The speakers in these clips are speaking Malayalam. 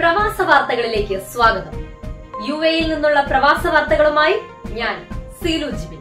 പ്രവാസ വാർത്തകളിലേക്ക് സ്വാഗതം യു എയിൽ നിന്നുള്ള പ്രവാസ വാർത്തകളുമായി ഞാൻ സീലു ജിബിൻ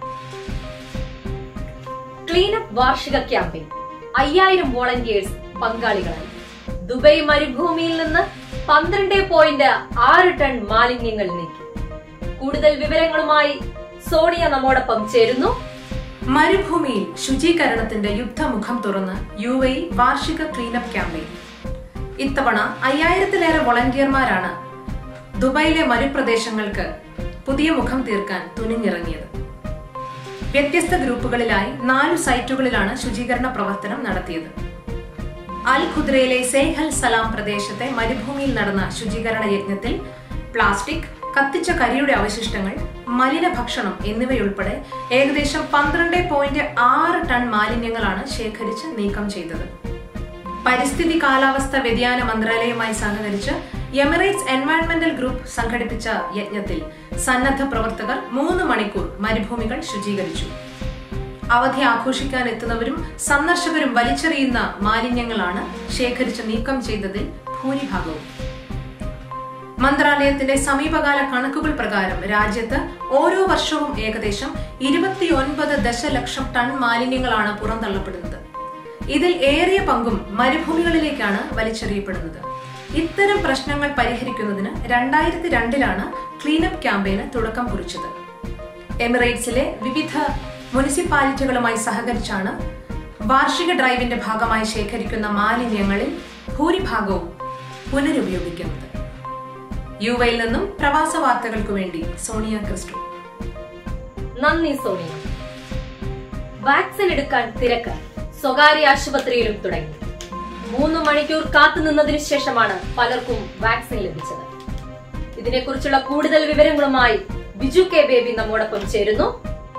ക്ലീനപ്പ് വാർഷിക ക്യാമ്പയിൻ അയ്യായിരം വോളണ്ടിയേഴ്സ് പങ്കാളികളായി ദുബൈ മരുഭൂമിയിൽ നിന്ന് പന്ത്രണ്ട് പോയിന്റ് ആറ് ടൺ മാലിന്യങ്ങൾ നീക്കി കൂടുതൽ വിവരങ്ങളുമായി സോണിയ നമ്മോടൊപ്പം ചേരുന്നു മരുഭൂമിയിൽ ശുചീകരണത്തിന്റെ യുദ്ധമുഖം തുറന്ന് യു എ വാർഷിക ക്ലീനപ്പ് ക്യാമ്പയിൻ ഇത്തവണ അയ്യായിരത്തിലേറെ വോളണ്ടിയർമാരാണ് ദുബായിലെ മരുപ്രദേശങ്ങൾക്ക് പുതിയ മുഖം തീർക്കാൻ തുനിഞ്ഞിറങ്ങിയത് വ്യത്യസ്ത ഗ്രൂപ്പുകളിലായി നാലു സൈറ്റുകളിലാണ് ശുചീകരണ പ്രവർത്തനം നടത്തിയത് അൽ ഖുദ്രയിലെ സേഹൽ സലാം പ്രദേശത്തെ മരുഭൂമിയിൽ നടന്ന ശുചീകരണ യജ്ഞത്തിൽ പ്ലാസ്റ്റിക് കത്തിച്ച കരിയുടെ അവശിഷ്ടങ്ങൾ മലിന ഭക്ഷണം എന്നിവയുൾപ്പെടെ ഏകദേശം പന്ത്രണ്ട് പോയിന്റ് ആറ് ടൺ മാലിന്യങ്ങളാണ് ശേഖരിച്ച് നീക്കം ചെയ്തത് പരിസ്ഥിതി കാലാവസ്ഥ വ്യതിയാന മന്ത്രാലയവുമായി സഹകരിച്ച് എമിറേറ്റ്സ് എൻവയൺമെന്റൽ ഗ്രൂപ്പ് സംഘടിപ്പിച്ച യജ്ഞത്തിൽ സന്നദ്ധ പ്രവർത്തകർ മൂന്ന് മണിക്കൂർ മരുഭൂമികൾ ശുചീകരിച്ചു അവധി ആഘോഷിക്കാൻ എത്തുന്നവരും സന്ദർശകരും വലിച്ചെറിയുന്ന മാലിന്യങ്ങളാണ് ശേഖരിച്ച് നീക്കം ചെയ്തതിൽ ഭൂരിഭാഗവും മന്ത്രാലയത്തിന്റെ സമീപകാല കണക്കുകൾ പ്രകാരം രാജ്യത്ത് ഓരോ വർഷവും ഏകദേശം ഇരുപത്തിയൊൻപത് ദശലക്ഷം ടൺ മാലിന്യങ്ങളാണ് പുറന്തള്ളപ്പെടുന്നത് ഇതിൽ ഏറിയ പങ്കും മരുഭൂമികളിലേക്കാണ് വലിച്ചെറിയപ്പെടുന്നത് ഇത്തരം പ്രശ്നങ്ങൾ പരിഹരിക്കുന്നതിന് രണ്ടായിരത്തി രണ്ടിലാണ് ക്ലീനപ്പ് ക്യാമ്പയിന് തുടക്കം കുറിച്ചത് എമിറേറ്റ്സിലെ വിവിധ മുനിസിപ്പാലിറ്റികളുമായി സഹകരിച്ചാണ് വാർഷിക ഡ്രൈവിന്റെ ഭാഗമായി ശേഖരിക്കുന്ന മാലിന്യങ്ങളിൽ ഭൂരിഭാഗവും പുനരുപയോഗിക്കുന്നത് യു എയിൽ നിന്നും പ്രവാസ വാർത്തകൾക്കു വേണ്ടി സോണിയ ക്രിസ്റ്റു നന്ദി സോണിയ വാക്സിൻ എടുക്കാൻ തിരക്ക് സ്വകാര്യ ആശുപത്രിയിലും തുടങ്ങി മൂന്ന് മണിക്കൂർ കാത്തുനിന്നതിനു ശേഷമാണ് പലർക്കും വാക്സിൻ ലഭിച്ചത് ഇതിനെക്കുറിച്ചുള്ള കൂടുതൽ വിവരങ്ങളുമായി ബിജു കെ ബേബി നമ്മോടൊപ്പം ചേരുന്നു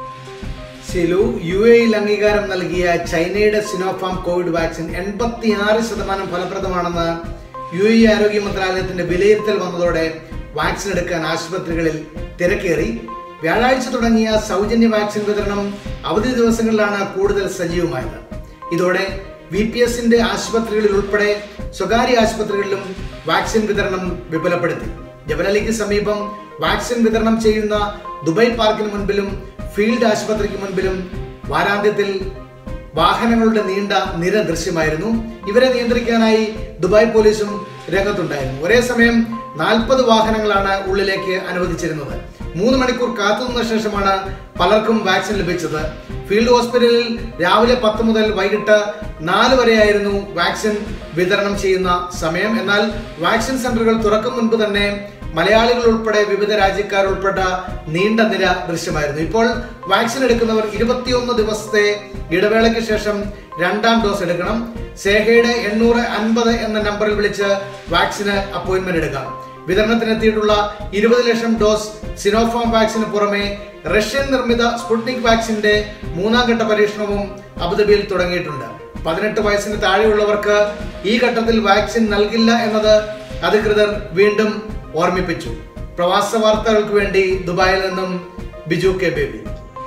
സിലു യു എയിൽ അംഗീകാരം നൽകിയ ചൈനയുടെ സിനോഫാം കോവിഡ് വാക്സിൻ എൺപത്തിയാറ് ശതമാനം ഫലപ്രദമാണെന്ന് യു എ ആരോഗ്യ മന്ത്രാലയത്തിന്റെ വിലയിരുത്തൽ വന്നതോടെ വാക്സിൻ എടുക്കാൻ ആശുപത്രികളിൽ തിരക്കേറി വ്യാഴാഴ്ച തുടങ്ങിയ സൗജന്യ വാക്സിൻ വിതരണം അവധി ദിവസങ്ങളിലാണ് കൂടുതൽ സജീവമായത് ഇതോടെ വി പി എസിന്റെ ആശുപത്രികളിൽ ഉൾപ്പെടെ സ്വകാര്യ ആശുപത്രികളിലും വാക്സിൻ വിതരണം വിപുലപ്പെടുത്തി ജബലലിക്ക് സമീപം വാക്സിൻ വിതരണം ചെയ്യുന്ന ദുബായ് പാർക്കിന് മുൻപിലും ഫീൽഡ് ആശുപത്രിക്ക് മുൻപിലും വാരാന്ത്യത്തിൽ വാഹനങ്ങളുടെ നീണ്ട നിര ദൃശ്യമായിരുന്നു ഇവരെ നിയന്ത്രിക്കാനായി ദുബായ് പോലീസും രംഗത്തുണ്ടായിരുന്നു ഒരേ സമയം നാൽപ്പത് വാഹനങ്ങളാണ് ഉള്ളിലേക്ക് അനുവദിച്ചിരുന്നത് മൂന്ന് മണിക്കൂർ കാത്തുനിന്ന ശേഷമാണ് പലർക്കും വാക്സിൻ ലഭിച്ചത് ഫീൽഡ് ഹോസ്പിറ്റലിൽ രാവിലെ പത്ത് മുതൽ വൈകിട്ട് നാല് വരെയായിരുന്നു വാക്സിൻ വിതരണം ചെയ്യുന്ന സമയം എന്നാൽ വാക്സിൻ സെന്ററുകൾ തുറക്കും മുൻപ് തന്നെ മലയാളികൾ ഉൾപ്പെടെ വിവിധ രാജ്യക്കാർ ഉൾപ്പെട്ട നീണ്ട നിര ദൃശ്യമായിരുന്നു ഇപ്പോൾ വാക്സിൻ എടുക്കുന്നവർ ഇരുപത്തിയൊന്ന് ദിവസത്തെ ഇടവേളയ്ക്ക് ശേഷം രണ്ടാം ഡോസ് എടുക്കണം സേഹയുടെ എണ്ണൂറ് അൻപത് എന്ന നമ്പറിൽ വിളിച്ച് വാക്സിന് അപ്പോയിന്റ്മെന്റ് എടുക്കാം വിതരണത്തിനെത്തിയിട്ടുള്ള ഇരുപത് ലക്ഷം ഡോസ് സിനോഫാം വാക്സിന് പുറമെ റഷ്യൻ നിർമ്മിത സ്പുട്നിക് വാക്സിന്റെ മൂന്നാം ഘട്ട പരീക്ഷണവും അബുദാബിയിൽ തുടങ്ങിയിട്ടുണ്ട് പതിനെട്ട് വയസ്സിന് താഴെയുള്ളവർക്ക് ഈ ഘട്ടത്തിൽ വാക്സിൻ നൽകില്ല എന്നത് അധികൃതർ വീണ്ടും ഓർമ്മിപ്പിച്ചു പ്രവാസ വാർത്തകൾക്ക് വേണ്ടി ദുബായിൽ നിന്നും ബിജു കെ ബേബി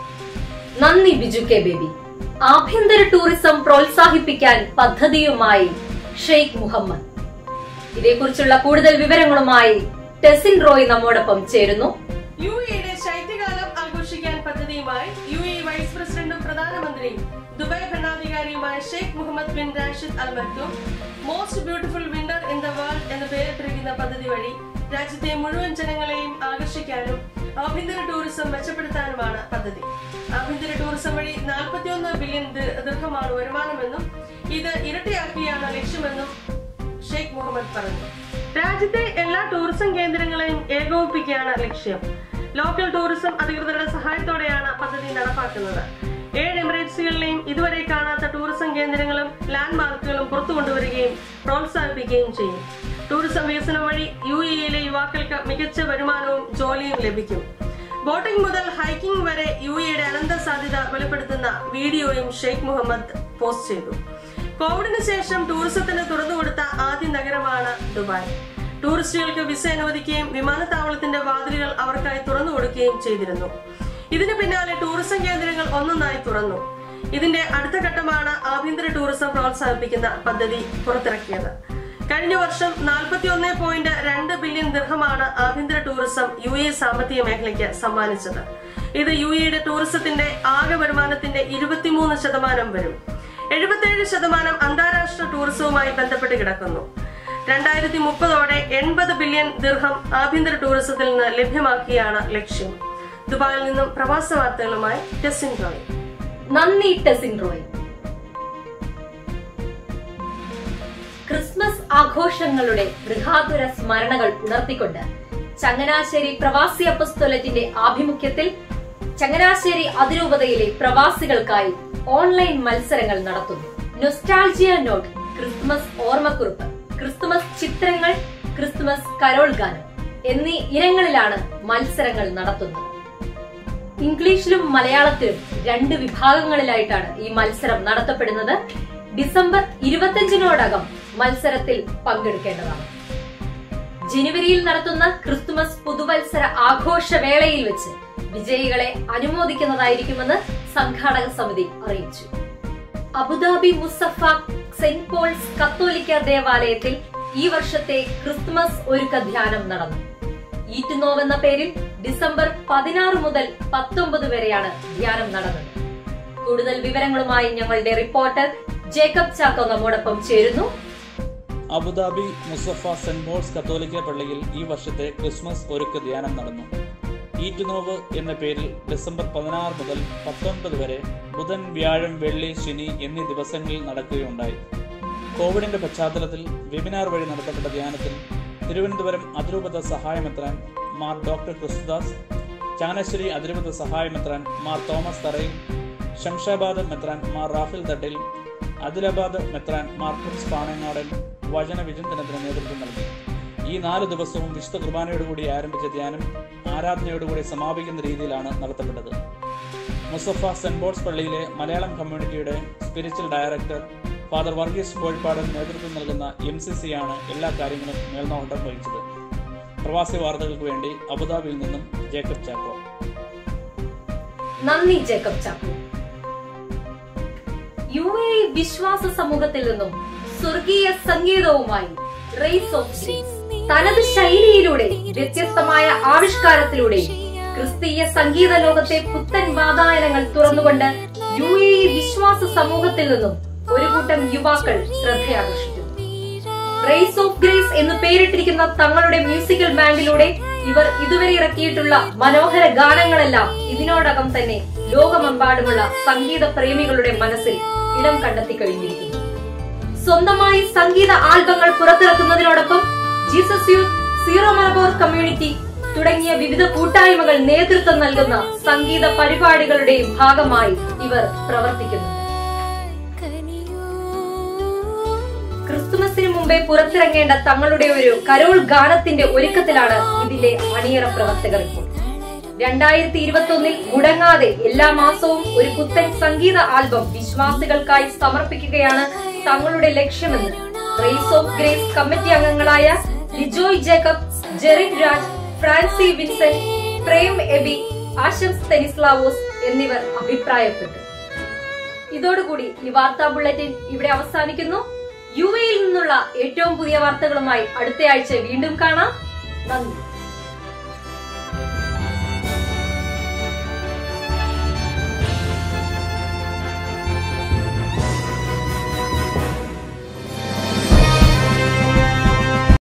നന്ദി ബിജു കെ ബേബി ആഭ്യന്തര ടൂറിസം പ്രോത്സാഹിപ്പിക്കാൻ പദ്ധതിയുമായി ഷെയ്ഖ് മുഹമ്മദ് ഇതേക്കുറിച്ചുള്ള കൂടുതൽ വിവരങ്ങളുമായി ടെസിൻ റോയ് നമ്മോടൊപ്പം ചേരുന്നു യു എയുടെ ശൈത്യകാലം ആഘോഷിക്കാൻ പദ്ധതിയുമായി യു എ വൈസ് പ്രസിഡന്റും പ്രധാനമന്ത്രിയും ദുബായ് ഭരണാധികാരിയുമായ Sheikh Mohammed bin Rashid Al Maktoum most beautiful winter in the world എന്ന് പേരിട്ടിരിക്കുന്ന പദ്ധതി വഴി രാജ്യത്തെ മുഴുവൻ ജനങ്ങളെയും ആകർഷിക്കാനും ആഭ്യന്തര ടൂറിസം മെച്ചപ്പെടുത്താനുമാണ് പദ്ധതി ആഭ്യന്തര ടൂറിസം വഴി നാൽപ്പത്തിയൊന്ന് ബില്യൺ ദീർഘമാണ് വരുമാനമെന്നും ഇത് ഇരട്ടിയാക്കിയാണ് ലക്ഷ്യമെന്നും ഷെയ്ഖ് മുഹമ്മദ് പറഞ്ഞു രാജ്യത്തെ എല്ലാ ടൂറിസം കേന്ദ്രങ്ങളെയും ഏകോപിപ്പിക്കുകയാണ് ലക്ഷ്യം ലോക്കൽ ടൂറിസം അധികൃതരുടെ സഹായത്തോടെയാണ് പദ്ധതി നടപ്പാക്കുന്നത് ഏഴ് എമിറേറ്റ്സുകളിലെയും ഇതുവരെ കാണാത്ത ടൂറിസം കേന്ദ്രങ്ങളും ലാൻഡ് മാർക്കുകളും പുറത്തു കൊണ്ടുവരികയും പ്രോത്സാഹിപ്പിക്കുകയും ചെയ്യും ടൂറിസം വികസനം വഴി യു എയിലെ യുവാക്കൾക്ക് മികച്ച വരുമാനവും ജോലിയും ലഭിക്കും ബോട്ടിംഗ് മുതൽ ഹൈക്കിംഗ് വരെ യു എയുടെ അനന്ത സാധ്യത വെളിപ്പെടുത്തുന്ന വീഡിയോയും ഷെയ്ഖ് മുഹമ്മദ് പോസ്റ്റ് ചെയ്തു കോവിഡിന് ശേഷം ടൂറിസത്തിന് തുറന്നുകൊടുത്ത ആദ്യ നഗരമാണ് ദുബായ് ടൂറിസ്റ്റുകൾക്ക് വിസ അനുവദിക്കുകയും വിമാനത്താവളത്തിന്റെ വാതിലുകൾ അവർക്കായി തുറന്നു കൊടുക്കുകയും ചെയ്തിരുന്നു ഇതിനു പിന്നാലെ ടൂറിസം കേന്ദ്രങ്ങൾ ഒന്നൊന്നായി തുറന്നു ഇതിന്റെ അടുത്ത ഘട്ടമാണ് ആഭ്യന്തര ടൂറിസം പ്രോത്സാഹിപ്പിക്കുന്ന പദ്ധതി പുറത്തിറക്കിയത് കഴിഞ്ഞ വർഷം നാൽപ്പത്തി ഒന്ന് പോയിന്റ് രണ്ട് ബില്യൺ ദീർഘമാണ് ആഭ്യന്തര ടൂറിസം യു എ സാമ്പത്തിക മേഖലയ്ക്ക് സമ്മാനിച്ചത് ഇത് യു എയുടെ ടൂറിസത്തിന്റെ ആകെ വരുമാനത്തിന്റെ ഇരുപത്തിമൂന്ന് ശതമാനം വരും എഴുപത്തിയേഴ് ശതമാനം അന്താരാഷ്ട്ര ടൂറിസവുമായി ബന്ധപ്പെട്ട് കിടക്കുന്നു രണ്ടായിരത്തി മുപ്പതോടെ എൺപത് ബില്യൺ ദീർഘം ആഭ്യന്തര ടൂറിസത്തിൽ നിന്ന് ലഭ്യമാക്കിയാണ് ലക്ഷ്യം ദുബായിൽ നിന്നും പ്രവാസ വാർത്തകളുമായി ടെസിൻ റോയ് നന്ദി ടെസിൻ റോയ് ക്രിസ്മസ് ആഘോഷങ്ങളുടെ ഗൃഹാതുര സ്മരണകൾ ഉണർത്തിക്കൊണ്ട് ചങ്ങനാശ്ശേരി പ്രവാസി അപ്പസ്തോലറ്റിന്റെ ആഭിമുഖ്യത്തിൽ ചങ്ങനാശ്ശേരി അതിരൂപതയിലെ പ്രവാസികൾക്കായി ഓൺലൈൻ മത്സരങ്ങൾ നടത്തുന്നു നൊസ്റ്റാൾജിയ നോട്ട് ക്രിസ്മസ് ഓർമ്മക്കുറിപ്പ് ക്രിസ്തുമസ് ചിത്രങ്ങൾ ക്രിസ്തുമസ് കരോൾ ഗാനം എന്നീ ഇനങ്ങളിലാണ് മത്സരങ്ങൾ നടത്തുന്നത് ഇംഗ്ലീഷിലും മലയാളത്തിലും രണ്ട് വിഭാഗങ്ങളിലായിട്ടാണ് ഈ മത്സരം നടത്തപ്പെടുന്നത് ഡിസംബർ ഇരുപത്തിയഞ്ചിനോടകം മത്സരത്തിൽ പങ്കെടുക്കേണ്ടതാണ് ജനുവരിയിൽ നടത്തുന്ന ക്രിസ്തുമസ് പുതുവത്സര ആഘോഷവേളയിൽ വെച്ച് വിജയികളെ അനുമോദിക്കുന്നതായിരിക്കുമെന്ന് സംഘാടക സമിതി അറിയിച്ചു അബുദാബി മുസഫ സെന്റ് പോൾസ് കത്തോലിക്ക ദേവാലയത്തിൽ ഈ വർഷത്തെ ക്രിസ്തുമസ് ഒരുക്ക ധ്യാനം നടന്നു ഈറ്റുനോവ് എന്ന പേരിൽ ഡിസംബർ പതിനാറ് മുതൽ പത്തൊമ്പത് വരെയാണ് ധ്യാനം നടന്നത് കൂടുതൽ വിവരങ്ങളുമായി ഞങ്ങളുടെ റിപ്പോർട്ടർ ജേക്കബ് ചാക്കോ നമ്മോടൊപ്പം ചേരുന്നു അബുദാബി മുസഫ സെന്റ് പോൾസ് കത്തോലിക്ക പള്ളിയിൽ ഈ വർഷത്തെ ക്രിസ്മസ് ഒരുക്ക ധ്യാനം നടന്നു ഈറ്റുനോവ് എന്ന പേരിൽ ഡിസംബർ പതിനാറ് മുതൽ പത്തൊൻപത് വരെ ബുധൻ വ്യാഴം വെള്ളി ശനി എന്നീ ദിവസങ്ങളിൽ നടക്കുകയുണ്ടായി കോവിഡിന്റെ പശ്ചാത്തലത്തിൽ വെബിനാർ വഴി നടത്തപ്പെട്ട ധ്യാനത്തിൽ തിരുവനന്തപുരം അതിരൂപത സഹായമെത്രാൻ മാർ ഡോക്ടർ ക്രിസ്തുദാസ് ചാനശ്ശേരി അതിരൂപത സഹായമെത്രാൻ മാർ തോമസ് തറയിൽ ശംഷാബാദ് മെത്രാൻ മാർ റാഫിൽ തട്ടിൽ അദിലാബാദ് മെത്രാൻ മാർ പ്രിൻസ് പാണങ്ങാടൻ വചന വിചിന്തനത്തിന് നേതൃത്വം നൽകി ഈ നാല് ദിവസവും വിശുദ്ധ കുർബാനയോടുകൂടി ആരംഭിച്ച ധ്യാനം ആരാധനയോടുകൂടി സമാപിക്കുന്ന രീതിയിലാണ് നടത്തപ്പെട്ടത് മുസഫ സെന്റ് പോൾസ് പള്ളിയിലെ മലയാളം കമ്മ്യൂണിറ്റിയുടെ spiritual director father Varghese Kozhippadan നേതൃത്വം നൽകുന്ന എം സി സി ആണ് എല്ലാ കാര്യങ്ങളും മേൽനോട്ടം വഹിച്ചത് പ്രവാസി വാർത്തകൾക്ക് വേണ്ടി അബുദാബിയിൽ നിന്നും ജേക്കബ് ചാക്കോ നന്ദി ജേക്കബ് ചാക്കോ യു എ വിശ്വാസ സമൂഹത്തിൽ നിന്നും സ്വർഗീയ സംഗീതവുമായി റേസ് ഓഫ് ഗ്രീസ് തനത് ശൈലിയിലൂടെ വ്യത്യസ്തമായ ആവിഷ്കാരത്തിലൂടെ ക്രിസ്തീയ സംഗീത ലോകത്തെ പുത്തൻ വാതായനങ്ങൾ തുറന്നുകൊണ്ട് യു എ വിശ്വാസ സമൂഹത്തിൽ നിന്നും ഒരു കൂട്ടം യുവാക്കൾ ശ്രദ്ധയാകർഷിച്ചു റേസ് ഓഫ് ഗ്രേസ് എന്ന് പേരിട്ടിരിക്കുന്ന തങ്ങളുടെ മ്യൂസിക്കൽ ബാൻഡിലൂടെ ഇവർ ഇതുവരെ ഇറക്കിയിട്ടുള്ള മനോഹര ഗാനങ്ങളെല്ലാം ഇതിനോടകം തന്നെ ലോകമെമ്പാടുമുള്ള സംഗീത പ്രേമികളുടെ മനസ്സിൽ ഇടം കണ്ടെത്തി കഴിഞ്ഞിരിക്കുന്നു സ്വന്തമായി സംഗീത ആൽബങ്ങൾ പുറത്തിറക്കുന്നതിനോടൊപ്പം Jesus youth Syro Malabar community തുടങ്ങിയ വിവിധ കൂട്ടായ്മകൾ നേതൃത്വം നൽകുന്ന സംഗീത പരിപാടികളുടെയും ഭാഗമായി ഇവർ പ്രവർത്തിക്കുന്നു ക്രിസ്തുമസിന് മുമ്പേ പുറത്തിറങ്ങേണ്ട തങ്ങളുടെ ഒരു കരോൾ ഗാനത്തിന്റെ ഒരുക്കത്തിലാണ് ഇതിന്റെ അണിയറ പ്രവർത്തകർ ഇപ്പോൾ രണ്ടായിരത്തി ഇരുപത്തി ഒന്നിൽ മുടങ്ങാതെ എല്ലാ മാസവും ഒരു പുത്തൻ സംഗീത ആൽബം വിശ്വാസികൾക്കായി സമർപ്പിക്കുകയാണ് തങ്ങളുടെ ലക്ഷ്യമെന്ന് റേസ് ഓഫ് ഗ്രേസ് കമ്മിറ്റി അംഗങ്ങളായ ലിജോയ് ജേക്കബ് ജെറിൻ രാജ് ഫ്രാൻസി വിൻസെന്റ് പ്രേം എബി ആശംസ് തെനിസ്ലാവോസ് എന്നിവർ അഭിപ്രായപ്പെട്ടു ഇതോടുകൂടി ഈ വാർത്താ ബുള്ളറ്റിൻ ഇവിടെ അവസാനിക്കുന്നു യു എയിൽ നിന്നുള്ള ഏറ്റവും പുതിയ വാർത്തകളുമായി അടുത്തയാഴ്ച വീണ്ടും കാണാം നന്ദി